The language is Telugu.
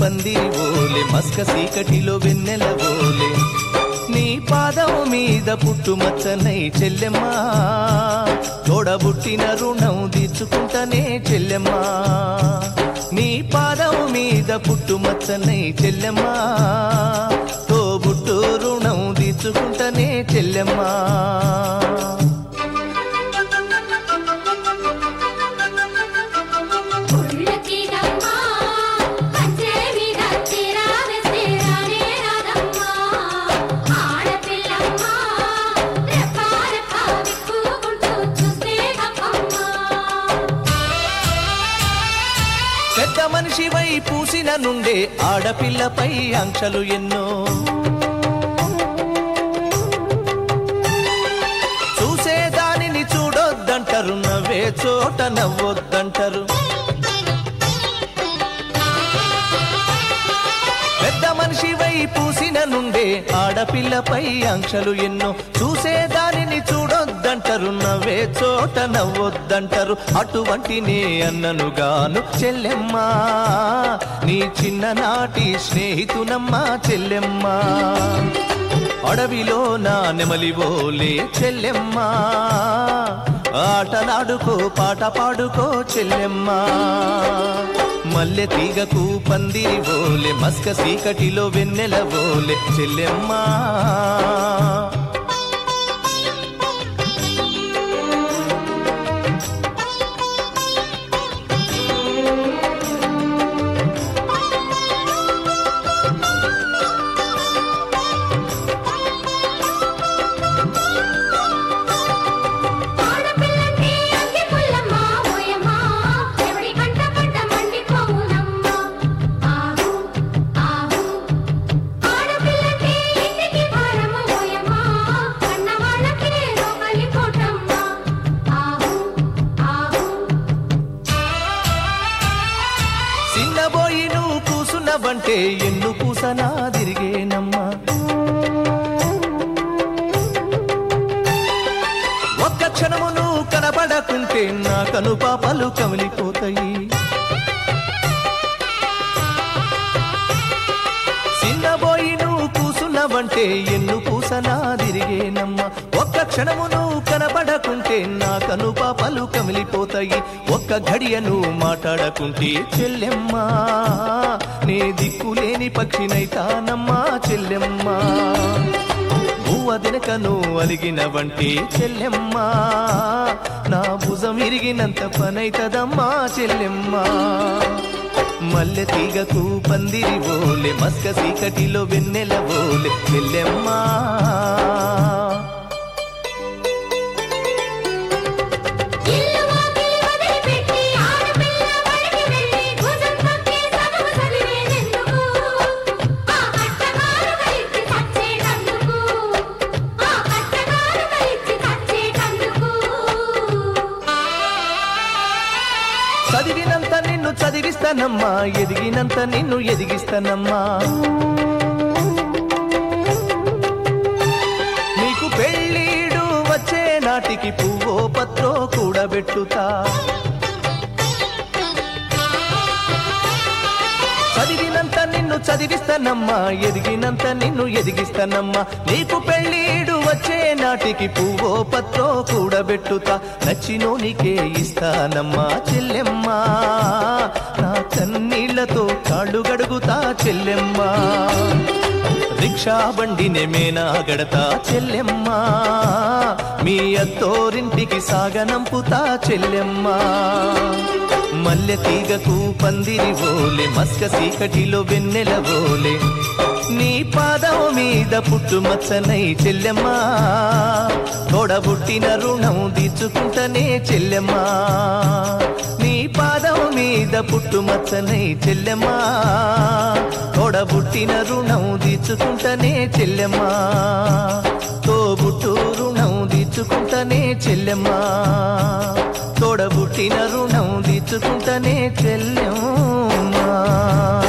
పందిరి ఓలే మస్క సీకటిలో వెన్నెల ఓలే నీ పాదం మీద పుట్టుమచ్చనై చెల్లెమ్మా తోడబుట్టిన రుణం తీర్చుకుంటనే చెల్లెమ్మా నీ పాదం మీద పుట్టుమచ్చనై చెల్లెమ్మా తోబుట్టు రుణం తీర్చుకుంటనే చెల్లెమ్మా ఉళ్ళకిరమ్మా కంచె మీద చిరావేస్తే రానే రాదమ్మా ఆడపిల్లమ్మా రెప్ప రెప్ప విప్పుకుంటూ చూస్తే తప్పమ్మా పెద్ద మనిషివై పూసిన నుండే ఆడపిల్లపై ఆంక్షలు ఎన్నో చూసే దానిని చూడొద్దంటారు నవ్వే చోట నవ్వొద్దంటారు పెద్ద మనిషివై పూసిన నుండే ఆడపిల్లపై ఆంక్షలు ఎన్నో చూసే దానిని చూడొద్దంటారు నవ్వే చోట నవ్వొద్దంటారు అటువంటి నే అన్నను గాను చెల్లెమ్మా నీ చిన్ననాటి స్నేహితునమ్మా చెల్లెమ్మా అడవిలో నా నెమలివోలే చెల్లెమ్మా ఆటలాడుకో పాట పాడుకో చెల్లెమ్మా మల్లె తీగకు పందిరి ఓలే మస్క సీకటిలో వెన్నెల ఓలే చెల్లెమ్మా ఆడపిల్లంటే అంగి పుల్లమ్మ ఓయమ్మ ఎవడి కంట పడ్డ మండిపోవునమ్మ ఆహు ఆహు ఆడపిల్లంటే ఇంటికి భారము ఓయమ్మ కన్న వాళ్ళకి రోకలి పోటమ్మ ఆహు ఆహు చిన్నబోయి నువ్వు కూసున్నవంటే ఎన్ను పూసనా తిరిగేనమ్మా ఒక్క క్షణము నువ్వు కనబడకుంటే నా కను పాపలు కమిలిపోతాయి చిన్నబోయి నువ్వు కూసున్నవంటే ఎన్ను పూసనా తిరిగేనమ్మా ఒక్క క్షణము నువ్వు కనబడకుంటే నా కను పాపలు కమిలిపోతాయి ఒక్క గడియ నువ్వు మాట్లాడకుంటే చెల్లెమ్మా నే దిక్కులేని పక్షినైతానమ్మా చెల్లెమ్మా నువ్వు అదినకను అలిగినవంటే చెల్లెమ్మా నా భుజం ఇరిగినంత పనైతదమ్మా చెల్లెమ్మా మల్లె తీగకు పందిరి ఓలే మస్క సీకటిలో వెన్నెల ఓలే చెల్లెమ్మా ఇల్లు వాకిలి వదిలిపెట్టి ఆడపిల్ల బడికి వెళ్ళి భుజం తొక్కి చదువు చదివేదెందుకు ఆ కట్టగారు కలిసి చచ్చేటందుకు ఆ కట్టగారు కలిసి చచ్చేటందుకు చదివినంత నిన్ను చదివిస్తానమ్మా ఎదిగినంత నిన్ను ఎదిగిస్తానమ్మా నీకు పెళ్ళీడు వచ్చే నాటికి పువ్వో పత్రో కూడబెట్టుతా చదివినంత నిన్ను చదివిస్తానమ్మా ఎదిగినంత నిన్ను ఎదిగిస్తానమ్మా నీకు పెళ్ళీడు వచ్చే నాటికి పువ్వో పత్రో కూడబెట్టుతా నచ్చినోనికే ఇస్తానమ్మా చెల్లెమ్మా నా కన్నీళ్లతో కాళ్ళు గడుగుతా చెల్లెమ్మా రిక్షా బండినే మేనా గడతా చెల్లెమ్మా మీ అత్తోరింటికి సాగనంపుతా చెల్లెమ్మా మల్లె తీగకు పందిరి ఓలే మస్క సీకటిలో వెన్నెల ఓలే నీ పాదం మీద పుట్టుమచ్చనై చెల్లెమ్మా తోడబుట్టిన రుణం తీర్చుకుంటనే చెల్లెమ్మా నీ పాదం మీద పుట్టుమచ్చనై చెల్లెమ్మా తోడబుట్టిన రుణం తీర్చుకుంటనే చెల్లెమ్మా తోబుట్టు రుణం తీర్చుకుంటనే చెల్లెమ్మా తోడబుట్టిన రుణం తీర్చుకుంటనే చెల్లెమ్మా